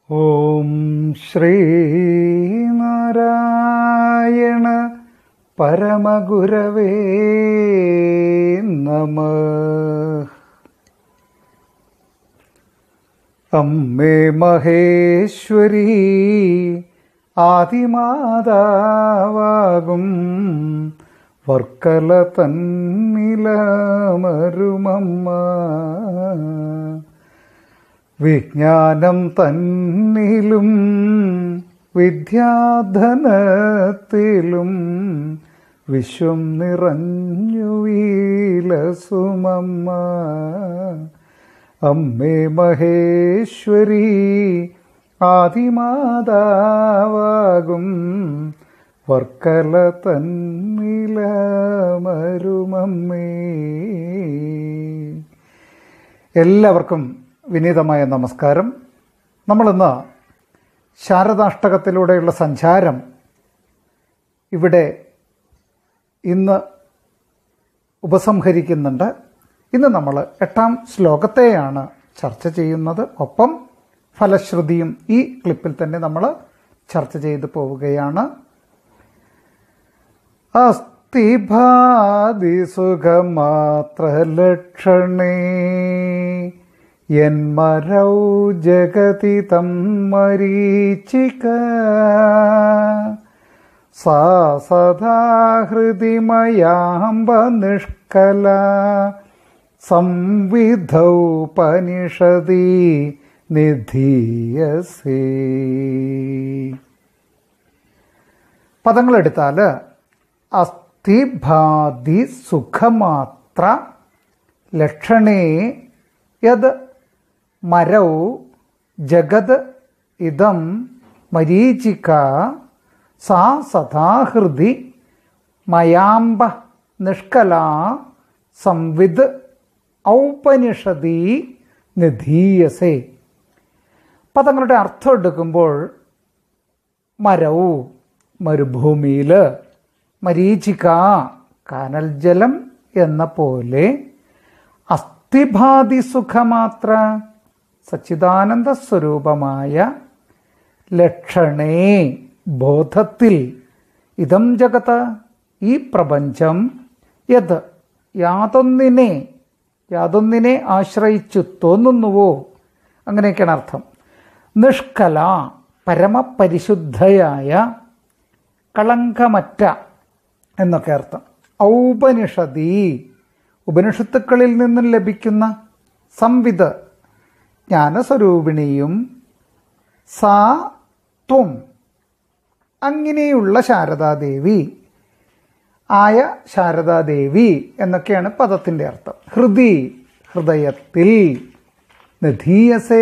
ഓം ശ്രീനാരായണ പരമഗുരവേ നമ അമ്മേ മഹേശ്വരി ആദിമാതാവാകും വർക്കല തന്നിലമരുമമ്മ വിജ്ഞാനം തന്നിലും വിദ്യാധനത്തിലും വിശ്വം നിറഞ്ഞു വീലസുമമ്മ അമ്മേ മഹേശ്വരി ആദിമാതാവാകും വർക്കല തന്നിലമരുമമ്മേ എല്ലാവർക്കും വിനീതമായ നമസ്കാരം നമ്മളിന്ന് ശാരദാഷ്ടകത്തിലൂടെയുള്ള സഞ്ചാരം ഇവിടെ ഇന്ന് ഉപസംഹരിക്കുന്നുണ്ട് ഇന്ന് നമ്മൾ എട്ടാം ശ്ലോകത്തെയാണ് ചർച്ച ചെയ്യുന്നത് ഒപ്പം ഫലശ്രുതിയും ഈ ക്ലിപ്പിൽ തന്നെ നമ്മൾ ചർച്ച ചെയ്തു പോവുകയാണ് അസ്ഥിഭാതിസുഖമാത്രലക്ഷണേ യന്മരൗ ജഗതി തം മരീചിക സാ സദാ ഹൃദിമയാംബ നിഷ്കല സംവിധൗപനിഷതി നിധീയസേ പദങ്ങളെടുത്താൽ അസ്ഥിഭാതി സുഖമാത്ര ലക്ഷണേ യത് മരൗ ജഗത് ഇതം മരീചിക സാ സദാഹൃതി മയാംബ നിഷ്കല സംവിദ് ഔപനിഷതി നിധീയസേ പദങ്ങളുടെ അർത്ഥം എടുക്കുമ്പോൾ മരവും മരുഭൂമിയിൽ മരീചിക കാനൽ ജലം എന്ന പോലെ അസ്ഥിഭാതി സുഖമാത്ര സച്ചിദാനന്ദ സ്വരൂപമായ ലക്ഷണേ ബോധത്തിൽ ഇതം ജഗത്ത് ഈ പ്രപഞ്ചം യത് യാതൊന്നിനെ യാതൊന്നിനെ ആശ്രയിച്ചു തോന്നുന്നുവോ അങ്ങനെയൊക്കെയാണ് അർത്ഥം നിഷ്കല പരമപരിശുദ്ധയായ കളങ്കമറ്റ എന്നൊക്കെ അർത്ഥം ഔപനിഷതി ഉപനിഷത്തുക്കളിൽ നിന്നും ലഭിക്കുന്ന സംവിത് ജ്ഞാനസ്വരൂപിണിയും സാ ത്വം അങ്ങനെയുള്ള ശാരദാദേവി ആയ ശാരദാദേവി എന്നൊക്കെയാണ് പദത്തിൻ്റെ അർത്ഥം ഹൃദി ഹൃദയത്തിൽ നിധീയസേ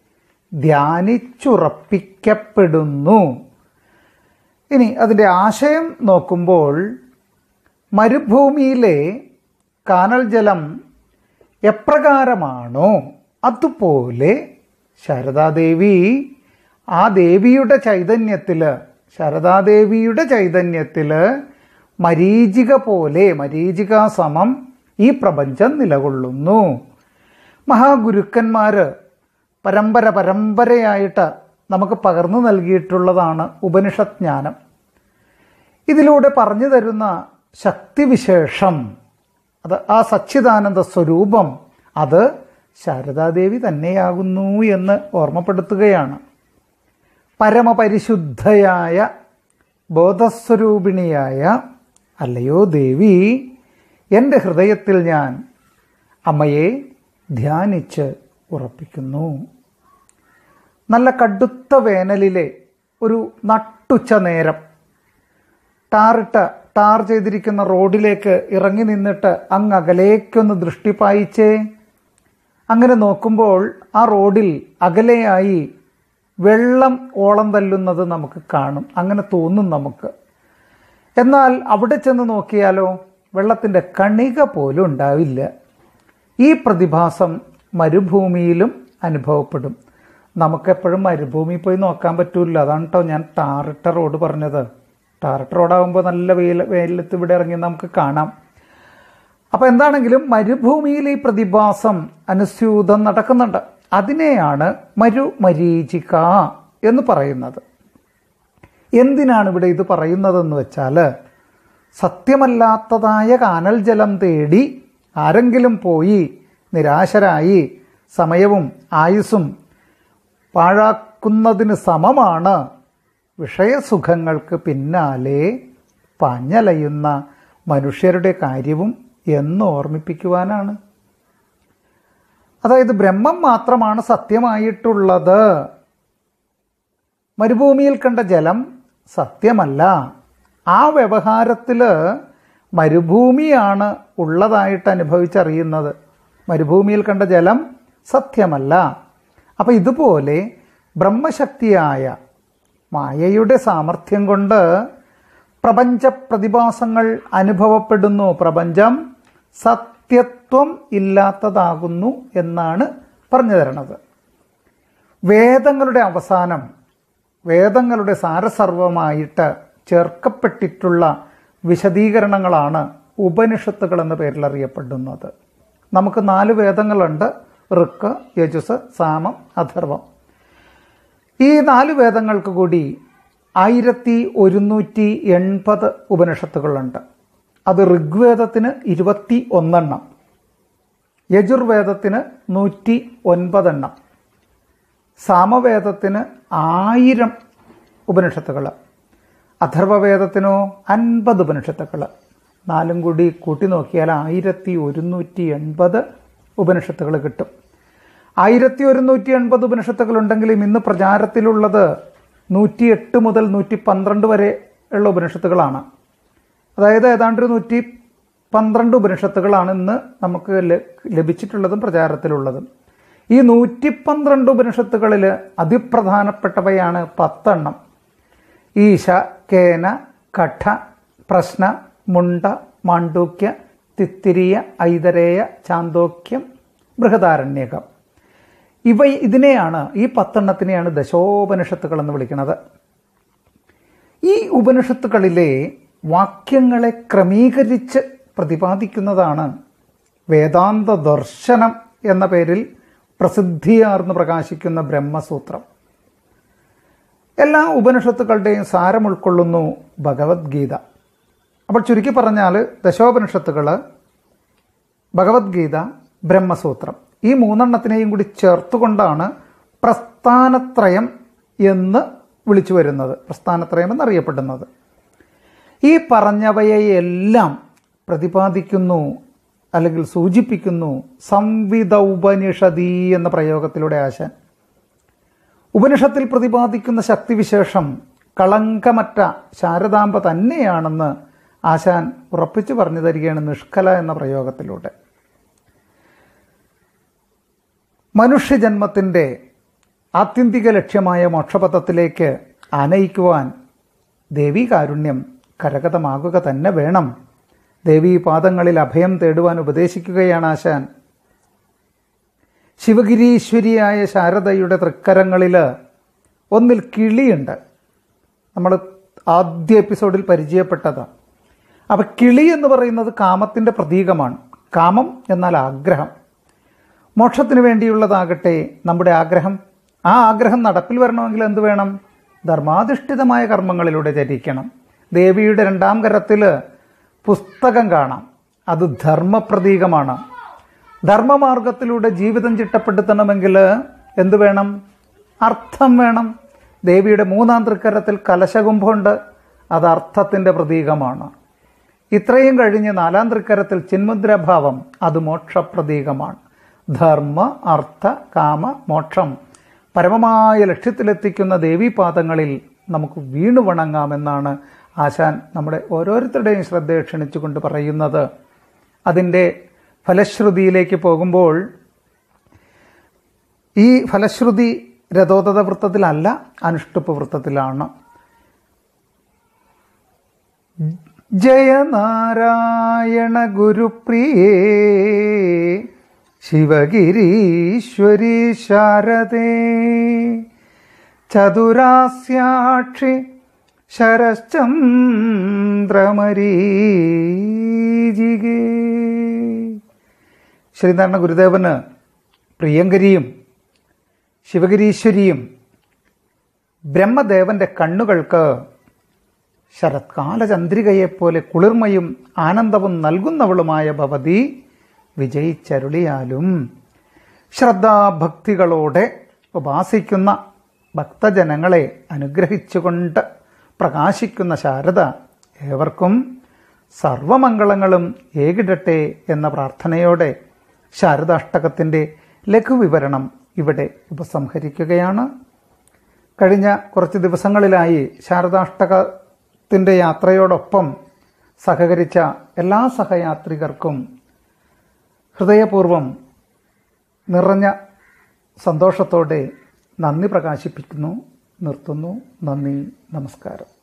ധ്യാനിച്ചുറപ്പിക്കപ്പെടുന്നു ഇനി അതിൻ്റെ ആശയം നോക്കുമ്പോൾ മരുഭൂമിയിലെ കാനൽ ജലം എപ്രകാരമാണോ അതുപോലെ ശാരദാദേവി ആ ദേവിയുടെ ചൈതന്യത്തിൽ ശാരദാദേവിയുടെ ചൈതന്യത്തിൽ മരീചിക പോലെ മരീചിക സമം ഈ പ്രപഞ്ചം നിലകൊള്ളുന്നു മഹാഗുരുക്കന്മാർ പരമ്പര പരമ്പരയായിട്ട് നമുക്ക് പകർന്നു നൽകിയിട്ടുള്ളതാണ് ഉപനിഷത് ജ്ഞാനം ഇതിലൂടെ പറഞ്ഞു തരുന്ന ശക്തിവിശേഷം അത് ആ സച്ചിദാനന്ദ സ്വരൂപം അത് ശാരദാദേവി തന്നെയാകുന്നു എന്ന് ഓർമ്മപ്പെടുത്തുകയാണ് പരമപരിശുദ്ധയായ ബോധസ്വരൂപിണിയായ അല്ലയോ ദേവി എൻ്റെ ഹൃദയത്തിൽ ഞാൻ അമ്മയെ ധ്യാനിച്ച് ഉറപ്പിക്കുന്നു നല്ല കടുത്ത വേനലിലെ ഒരു നട്ടുച്ച നേരം ടാറിട്ട ടാർ ചെയ്തിരിക്കുന്ന റോഡിലേക്ക് ഇറങ്ങി നിന്നിട്ട് അങ്ങ് അകലേക്കൊന്ന് ദൃഷ്ടി പായിച്ചേ അങ്ങനെ നോക്കുമ്പോൾ ആ റോഡിൽ അകലെയായി വെള്ളം ഓളം തല്ലുന്നത് നമുക്ക് കാണും അങ്ങനെ തോന്നും നമുക്ക് എന്നാൽ അവിടെ ചെന്ന് നോക്കിയാലോ വെള്ളത്തിൻ്റെ കണിക പോലും ഉണ്ടാവില്ല ഈ പ്രതിഭാസം മരുഭൂമിയിലും അനുഭവപ്പെടും നമുക്കെപ്പോഴും മരുഭൂമി പോയി നോക്കാൻ പറ്റൂല അതാണ് കേട്ടോ ഞാൻ ടാറിട്ട റോഡ് പറഞ്ഞത് ടാറിട്ട റോഡാകുമ്പോൾ നല്ല വെയിൽ വെയിലത്ത് ഇവിടെ ഇറങ്ങി നമുക്ക് കാണാം അപ്പോൾ എന്താണെങ്കിലും മരുഭൂമിയിൽ ഈ പ്രതിഭാസം അനുസ്യൂതം നടക്കുന്നുണ്ട് അതിനെയാണ് മരുമരീചിക എന്ന് പറയുന്നത് എന്തിനാണ് ഇവിടെ ഇത് പറയുന്നതെന്ന് വെച്ചാൽ സത്യമല്ലാത്തതായ കാനൽ ജലം തേടി ആരെങ്കിലും പോയി നിരാശരായി സമയവും ആയുസ്സും പാഴാക്കുന്നതിന് സമമാണ് വിഷയസുഖങ്ങൾക്ക് പിന്നാലെ പഞ്ഞലയുന്ന മനുഷ്യരുടെ കാര്യവും എന്ന് ഓർമ്മിപ്പിക്കുവാനാണ് അതായത് ബ്രഹ്മം മാത്രമാണ് സത്യമായിട്ടുള്ളത് മരുഭൂമിയിൽ കണ്ട ജലം സത്യമല്ല ആ വ്യവഹാരത്തിൽ മരുഭൂമിയാണ് ഉള്ളതായിട്ട് അനുഭവിച്ചറിയുന്നത് മരുഭൂമിയിൽ കണ്ട ജലം സത്യമല്ല അപ്പം ഇതുപോലെ ബ്രഹ്മശക്തിയായ മായയുടെ സാമർഥ്യം കൊണ്ട് പ്രപഞ്ച പ്രതിഭാസങ്ങൾ അനുഭവപ്പെടുന്നു പ്രപഞ്ചം സത്യത്വം ഇല്ലാത്തതാകുന്നു എന്നാണ് പറഞ്ഞു തരണത് വേദങ്ങളുടെ അവസാനം വേദങ്ങളുടെ സാരസർവമായിട്ട് ചേർക്കപ്പെട്ടിട്ടുള്ള വിശദീകരണങ്ങളാണ് ഉപനിഷത്തുകൾ എന്ന പേരിൽ അറിയപ്പെടുന്നത് നമുക്ക് നാല് വേദങ്ങളുണ്ട് ഋക്ക് യജുസ് സാമം അഥർവം ഈ നാല് വേദങ്ങൾക്ക് കൂടി ആയിരത്തി ഒരുന്നൂറ്റി എൺപത് ഉപനിഷത്തുകളുണ്ട് അത് ഋഗ്വേദത്തിന് ഇരുപത്തി ഒന്നെണ്ണം യജുർവേദത്തിന് നൂറ്റി ഒൻപതെണ്ണം സാമവേദത്തിന് ആയിരം ഉപനിഷത്തുകൾ അഥർവവേദത്തിനോ അൻപത് ഉപനിഷത്തുകൾ നാലും കൂടി കൂട്ടി നോക്കിയാൽ ആയിരത്തി ഒരുന്നൂറ്റി എൺപത് ഉപനിഷത്തുകൾ കിട്ടും ആയിരത്തി ഒരുന്നൂറ്റി എൺപത് ഉപനിഷത്തുകൾ ഉണ്ടെങ്കിലും ഇന്ന് പ്രചാരത്തിലുള്ളത് നൂറ്റി എട്ട് മുതൽ നൂറ്റി പന്ത്രണ്ട് വരെ ഉള്ള ഉപനിഷത്തുകളാണ് അതായത് ഏതാണ്ട് ഒരു നൂറ്റി പന്ത്രണ്ട് ഉപനിഷത്തുകളാണ് ഇന്ന് നമുക്ക് ല- ലഭിച്ചിട്ടുള്ളതും പ്രചാരത്തിലുള്ളതും ഈ നൂറ്റി പന്ത്രണ്ട് ഉപനിഷത്തുകളിൽ അതിപ്രധാനപ്പെട്ടവയാണ് പത്തെണ്ണം ഈശ കേന കഠ പ്രശ്ന മുണ്ട മാണ്ഡൂക്യ തിത്തിരിയ ഐതരേയ ചാന്തോക്യം ബൃഹദാരണ്യകം ഇവ ഇതിനെയാണ് ഈ പത്തെണ്ണത്തിനെയാണ് ദശോപനിഷത്തുകൾ എന്ന് വിളിക്കുന്നത് ഈ ഉപനിഷത്തുകളിലെ വാക്യങ്ങളെ ക്രമീകരിച്ച് പ്രതിപാദിക്കുന്നതാണ് വേദാന്ത ദർശനം എന്ന പേരിൽ പ്രസിദ്ധിയാർന്ന് പ്രകാശിക്കുന്ന ബ്രഹ്മസൂത്രം എല്ലാ ഉപനിഷത്തുക്കളുടെയും സാരം ഉൾക്കൊള്ളുന്നു ഭഗവത്ഗീത അപ്പോൾ ചുരുക്കി പറഞ്ഞാൽ ദശോപനിഷത്തുകൾ ഭഗവത്ഗീത ബ്രഹ്മസൂത്രം ഈ മൂന്നെണ്ണത്തിനെയും കൂടി ചേർത്തുകൊണ്ടാണ് പ്രസ്ഥാനത്രയം എന്ന് വിളിച്ചു വരുന്നത് പ്രസ്ഥാനത്രയം എന്നറിയപ്പെടുന്നത് ഈ പറഞ്ഞവയെല്ലാം പ്രതിപാദിക്കുന്നു അല്ലെങ്കിൽ സൂചിപ്പിക്കുന്നു സംവിധ ഉപനിഷദി എന്ന പ്രയോഗത്തിലൂടെ ആശാൻ ഉപനിഷത്തിൽ പ്രതിപാദിക്കുന്ന ശക്തിവിശേഷം കളങ്കമറ്റ ശാരദാംബ തന്നെയാണെന്ന് ആശാൻ ഉറപ്പിച്ചു പറഞ്ഞു തരികയാണ് നിഷ്കല എന്ന പ്രയോഗത്തിലൂടെ മനുഷ്യജന്മത്തിൻ്റെ ആത്യന്തിക ലക്ഷ്യമായ മോക്ഷപഥത്തിലേക്ക് ആനയിക്കുവാൻ ദേവീ കാരുണ്യം കരഗതമാകുക തന്നെ വേണം ദേവീ പാദങ്ങളിൽ അഭയം തേടുവാൻ ഉപദേശിക്കുകയാണ് ആശാൻ ശിവഗിരീശ്വരിയായ ശാരദയുടെ തൃക്കരങ്ങളിൽ ഒന്നിൽ കിളിയുണ്ട് നമ്മൾ ആദ്യ എപ്പിസോഡിൽ പരിചയപ്പെട്ടത് അപ്പം കിളി എന്ന് പറയുന്നത് കാമത്തിൻ്റെ പ്രതീകമാണ് കാമം എന്നാൽ ആഗ്രഹം മോക്ഷത്തിന് വേണ്ടിയുള്ളതാകട്ടെ നമ്മുടെ ആഗ്രഹം ആ ആഗ്രഹം നടപ്പിൽ വരണമെങ്കിൽ എന്ത് വേണം ധർമാധിഷ്ഠിതമായ കർമ്മങ്ങളിലൂടെ ചരിക്കണം ദേവിയുടെ രണ്ടാം കരത്തിൽ പുസ്തകം കാണാം അത് ധർമ്മപ്രതീകമാണ് ധർമ്മമാർഗത്തിലൂടെ ജീവിതം ചിട്ടപ്പെടുത്തണമെങ്കിൽ എന്ത് വേണം അർത്ഥം വേണം ദേവിയുടെ മൂന്നാം തൃക്കരത്തിൽ കലശകുംഭമുണ്ട് അത് അർത്ഥത്തിൻ്റെ പ്രതീകമാണ് ഇത്രയും കഴിഞ്ഞ് നാലാം തൃക്കരത്തിൽ ചിന്മുദ്രാഭാവം അത് മോക്ഷപ്രതീകമാണ് ധർമ്മ അർത്ഥ കാമ മോക്ഷം പരമമായ ലക്ഷ്യത്തിലെത്തിക്കുന്ന ദേവീപാദങ്ങളിൽ നമുക്ക് വീണു വണങ്ങാമെന്നാണ് ആശാൻ നമ്മുടെ ഓരോരുത്തരുടെയും ശ്രദ്ധയെ ക്ഷണിച്ചുകൊണ്ട് പറയുന്നത് അതിൻ്റെ ഫലശ്രുതിയിലേക്ക് പോകുമ്പോൾ ഈ ഫലശ്രുതി രഥോദത വൃത്തത്തിലല്ല അനുഷ്ടുപ്പ് വൃത്തത്തിലാണ് ജയനാരായണ ഗുരുപ്രിയേ ശിവഗിരീശ്വരി ശാരദേ ചതുരാസ്യാക്ഷി ശരശ്ചന്ദ്രമരീജികേ ശ്രീനാരായണ ഗുരുദേവന് പ്രിയങ്കരിയും ശിവഗിരീശ്വരിയും ബ്രഹ്മദേവന്റെ കണ്ണുകൾക്ക് ശരത്കാല ചന്ദ്രികയെപ്പോലെ കുളിർമയും ആനന്ദവും നൽകുന്നവളുമായ ഭവതി വിജയിച്ചരുളിയാലും ശ്രദ്ധാഭക്തികളോടെ ഉപാസിക്കുന്ന ഭക്തജനങ്ങളെ അനുഗ്രഹിച്ചുകൊണ്ട് പ്രകാശിക്കുന്ന ശാരദ ഏവർക്കും സർവമംഗളങ്ങളും ഏകിടട്ടെ എന്ന പ്രാർത്ഥനയോടെ ശാരദാഷ്ടകത്തിൻ്റെ ലഘുവിവരണം ഇവിടെ ഉപസംഹരിക്കുകയാണ് കഴിഞ്ഞ കുറച്ച് ദിവസങ്ങളിലായി ശാരദാഷ്ടകത്തിൻ്റെ യാത്രയോടൊപ്പം സഹകരിച്ച എല്ലാ സഹയാത്രികർക്കും ഹൃദയപൂർവം നിറഞ്ഞ സന്തോഷത്തോടെ നന്ദി പ്രകാശിപ്പിക്കുന്നു നിർത്തുന്നു നന്ദി നമസ്കാരം